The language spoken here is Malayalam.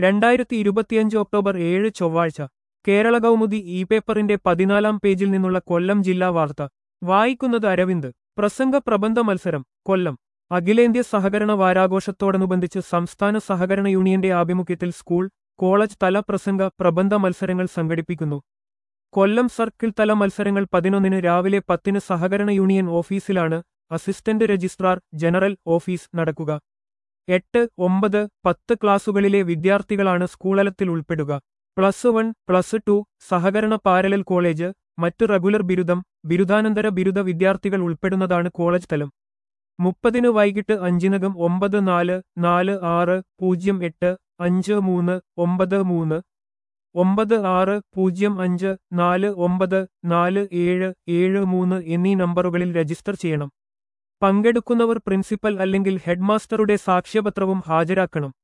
രണ്ടായിരത്തി ഇരുപത്തിയഞ്ച് ഒക്ടോബർ ഏഴ് ചൊവ്വാഴ്ച കേരള കൗമുദി ഇ പേപ്പറിന്റെ പതിനാലാം പേജിൽ നിന്നുള്ള കൊല്ലം ജില്ലാ വാർത്ത വായിക്കുന്നത് അരവിന്ദ് പ്രസംഗ പ്രബന്ധ മത്സരം കൊല്ലം അഖിലേന്ത്യാ സഹകരണ വാരാഘോഷത്തോടനുബന്ധിച്ച് സംസ്ഥാന സഹകരണ യൂണിയന്റെ ആഭിമുഖ്യത്തിൽ സ്കൂൾ കോളേജ് തല പ്രസംഗ പ്രബന്ധ മത്സരങ്ങൾ സംഘടിപ്പിക്കുന്നു കൊല്ലം സർക്കിൾ തല മത്സരങ്ങൾ പതിനൊന്നിന് രാവിലെ പത്തിന് സഹകരണ യൂണിയൻ ഓഫീസിലാണ് അസിസ്റ്റന്റ് രജിസ്ട്രാർ ജനറൽ ഓഫീസ് നടക്കുക എട്ട് ഒമ്പത് പത്ത് ക്ലാസുകളിലെ വിദ്യാർത്ഥികളാണ് സ്കൂളലത്തിൽ ഉൾപ്പെടുക പ്ലസ് വൺ പ്ലസ് ടു സഹകരണ പാരലൽ കോളേജ് മറ്റു റെഗുലർ ബിരുദം ബിരുദാനന്തര ബിരുദ വിദ്യാർത്ഥികൾ ഉൾപ്പെടുന്നതാണ് കോളേജ് തലം മുപ്പതിന് വൈകിട്ട് അഞ്ചിനകം ഒമ്പത് നാല് നാല് ആറ് പൂജ്യം എട്ട് അഞ്ച് മൂന്ന് ഒമ്പത് മൂന്ന് ഒമ്പത് ആറ് പൂജ്യം അഞ്ച് നാല് ഒമ്പത് നാല് ഏഴ് ഏഴ് മൂന്ന് എന്നീ നമ്പറുകളിൽ രജിസ്റ്റർ ചെയ്യണം പങ്കെടുക്കുന്നവർ പ്രിൻസിപ്പൽ അല്ലെങ്കിൽ ഹെഡ്മാസ്റ്ററുടെ സാക്ഷ്യപത്രവും ഹാജരാക്കണം